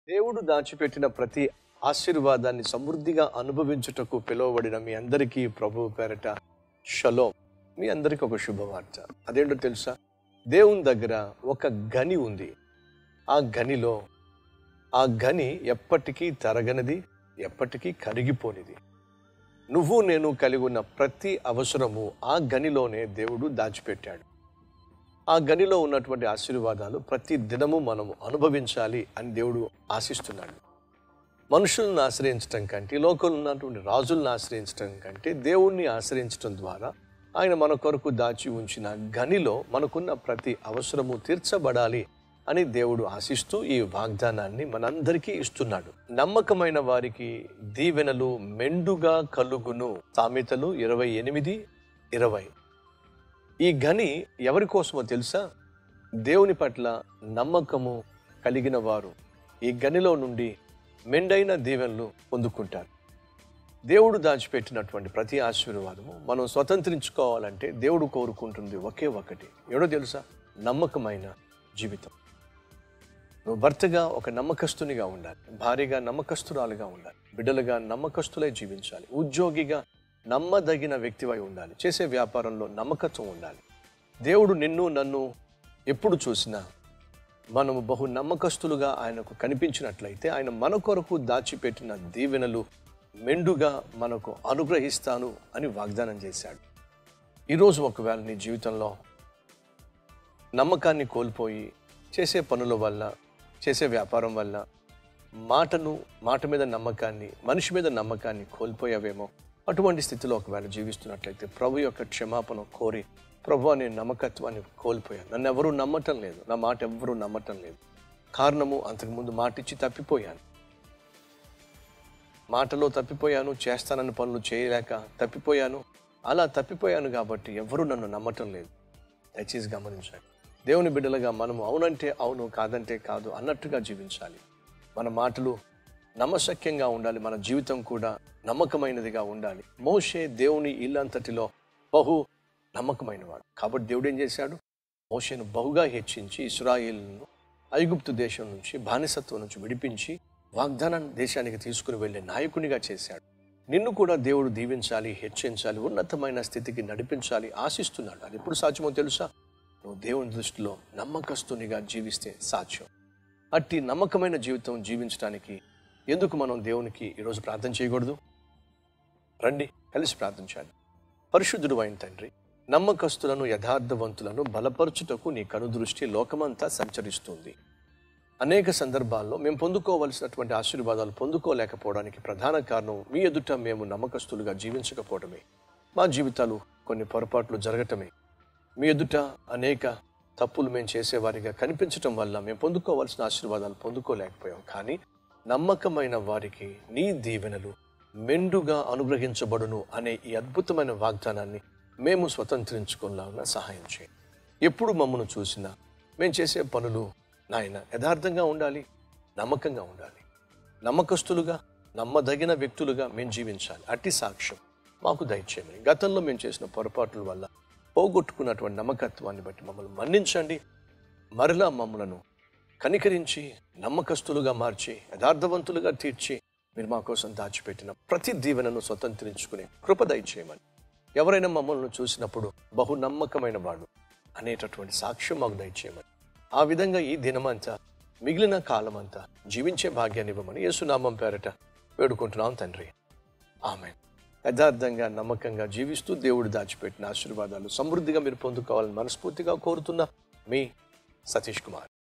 దేవుడు దాచిపెట్టిన ప్రతి ఆశీర్వాదాన్ని సమృద్ధిగా అనుభవించుటకు పిలువబడిన మీ అందరికీ ప్రభు పేరట షలోం మీ అందరికీ ఒక శుభవార్త అదేంటో తెలుసా దేవుని దగ్గర ఒక గని ఉంది ఆ గనిలో ఆ గని ఎప్పటికీ తరగనిది ఎప్పటికీ కరిగిపోనిది నువ్వు నేను కలిగి ఉన్న ప్రతి అవసరము ఆ గనిలోనే దేవుడు దాచిపెట్టాడు ఆ గనిలో ఉన్నటువంటి ఆశీర్వాదాలు ప్రతి దినము మనము అనుభవించాలి అని దేవుడు ఆశిస్తున్నాడు మనుషులను ఆశ్రయించటం కంటే ఈ లోకంలో ఉన్నటువంటి రాజులను ఆశ్రయించటం కంటే దేవుణ్ణి ఆశ్రయించటం ద్వారా ఆయన మన కొరకు దాచి ఉంచిన గనిలో మనకున్న ప్రతి అవసరము తీర్చబడాలి అని దేవుడు ఆశిస్తూ ఈ వాగ్దానాన్ని మనందరికీ ఇస్తున్నాడు నమ్మకమైన వారికి దీవెనలు మెండుగా కలుగును సామెతలు ఇరవై ఎనిమిది ఇరవై ఈ గని ఎవరి కోసమో తెలుసా దేవుని పట్ల నమ్మకము కలిగిన వారు ఈ గనిలో నుండి మెండైన దీవెనలు పొందుకుంటారు దేవుడు దాచిపెట్టినటువంటి ప్రతి ఆశీర్వాదము మనం స్వతంత్రించుకోవాలంటే దేవుడు కోరుకుంటుంది ఒకే ఒకటి ఏడో తెలుసా నమ్మకమైన జీవితం నువ్వు భర్తగా ఒక నమ్మకస్తునిగా ఉండాలి భార్యగా నమ్మకస్తురాలుగా ఉండాలి బిడ్డలుగా నమ్మకస్తులై జీవించాలి ఉద్యోగిగా నమ్మదగిన వ్యక్తివై ఉండాలి చేసే వ్యాపారంలో నమ్మకత్వం ఉండాలి దేవుడు నిన్ను నన్ను ఎప్పుడు చూసినా మనము బహు నమ్మకస్తులుగా ఆయనకు కనిపించినట్లయితే ఆయన మన కొరకు దాచిపెట్టిన దీవెనలు మెండుగా మనకు అనుగ్రహిస్తాను అని వాగ్దానం చేశాడు ఈరోజు ఒకవేళ నీ జీవితంలో నమ్మకాన్ని కోల్పోయి చేసే పనుల వల్ల చేసే వ్యాపారం వల్ల మాటను మాట మీద నమ్మకాన్ని మనిషి మీద నమ్మకాన్ని కోల్పోయావేమో అటువంటి స్థితిలో ఒకవేళ జీవిస్తున్నట్లయితే ప్రభు యొక్క క్షమాపణ కోరి ప్రభు నేను నమ్మకత్వాన్ని కోల్పోయాను నన్ను ఎవరూ నమ్మటం లేదు నా మాట ఎవ్వరూ నమ్మటం లేదు కారణము అంతకుముందు మాట ఇచ్చి తప్పిపోయాను మాటలో తప్పిపోయాను చేస్తానన్న పనులు చేయలేక తప్పిపోయాను అలా తప్పిపోయాను కాబట్టి ఎవరు నన్ను నమ్మటం లేదు దయచేసి గమనించండి దేవుని బిడ్డలుగా మనము అవునంటే అవును కాదంటే కాదు అన్నట్టుగా జీవించాలి మన మాటలు నమ్మశక్యంగా ఉండాలి మన జీవితం కూడా నమ్మకమైనదిగా ఉండాలి మోషే దేవుని ఇల్లంతటిలో బహు నమ్మకమైనవాడు కాబట్టి దేవుడు ఏం చేశాడు మోషేను బహుగా హెచ్చించి ఇస్రాయిల్ను ఐగుప్తు దేశం నుంచి బానిసత్వం నుంచి విడిపించి వాగ్దాన దేశానికి తీసుకుని వెళ్ళే నాయకునిగా చేశాడు నిన్ను కూడా దేవుడు దీవించాలి హెచ్చించాలి ఉన్నతమైన స్థితికి నడిపించాలి ఆశిస్తున్నాడు అది ఎప్పుడు సాధ్యమో తెలుసా నువ్వు దేవుని దృష్టిలో నమ్మకస్తునిగా జీవిస్తే సాధ్యం అట్టి నమ్మకమైన జీవితం జీవించడానికి ఎందుకు మనం దేవునికి ఈరోజు ప్రార్థన చేయకూడదు రండి కలిసి ప్రార్థించాలి పరిశుద్ధుడు అయిన తండ్రి నమ్మకస్తులను యథార్థవంతులను బలపరచుటకు నీ కనుదృష్టి లోకమంతా సంచరిస్తుంది అనేక సందర్భాల్లో మేము పొందుకోవలసినటువంటి ఆశీర్వాదాలు పొందుకోలేకపోవడానికి ప్రధాన కారణం మీ ఎదుట మేము నమ్మకస్తులుగా జీవించకపోవడమే మా జీవితాలు కొన్ని పొరపాట్లు జరగటమే మీ ఎదుట అనేక తప్పులు మేము చేసేవారిగా కనిపించటం వల్ల మేము పొందుకోవాల్సిన ఆశీర్వాదాలు పొందుకోలేకపోయాం కానీ నమ్మకమైన వారికి నీ దీవెనలు మెండుగా అనుగ్రహించబడును అనే ఈ అద్భుతమైన వాగ్దానాన్ని మేము స్వతంత్రించుకున్నామన్న సహాయం చేయండి ఎప్పుడు మమ్మను చూసినా మేము చేసే పనులు నాయన యథార్థంగా ఉండాలి నమ్మకంగా ఉండాలి నమ్మకస్తులుగా నమ్మదగిన వ్యక్తులుగా మేము జీవించాలి అట్టి సాక్ష్యం మాకు దయచేయమని గతంలో మేము చేసిన పొరపాట్ల వల్ల పోగొట్టుకున్నటువంటి నమ్మకత్వాన్ని బట్టి మమ్మల్ని మన్నించండి మరలా మమ్మలను కనికరించి నమ్మకస్తులుగా మార్చి యథార్థవంతులుగా తీర్చి మీరు మా కోసం దాచిపెట్టిన ప్రతి దీవెనను స్వతంత్రించుకునే కృప దయచేయమని ఎవరైనా మమ్మల్ని చూసినప్పుడు బహు నమ్మకమైన వాడు అనేటటువంటి సాక్ష్యం మాకు దయచేయమని ఆ విధంగా ఈ దినమంతా మిగిలిన కాలమంతా జీవించే భాగ్యాన్ని ఇవ్వమని యేసునామం పేరట వేడుకుంటున్నాం తండ్రి ఆమె యథార్థంగా నమ్మకంగా జీవిస్తూ దేవుడు దాచిపెట్టిన ఆశీర్వాదాలు సమృద్ధిగా మీరు పొందుకోవాలని మనస్ఫూర్తిగా కోరుతున్న మీ సతీష్ కుమార్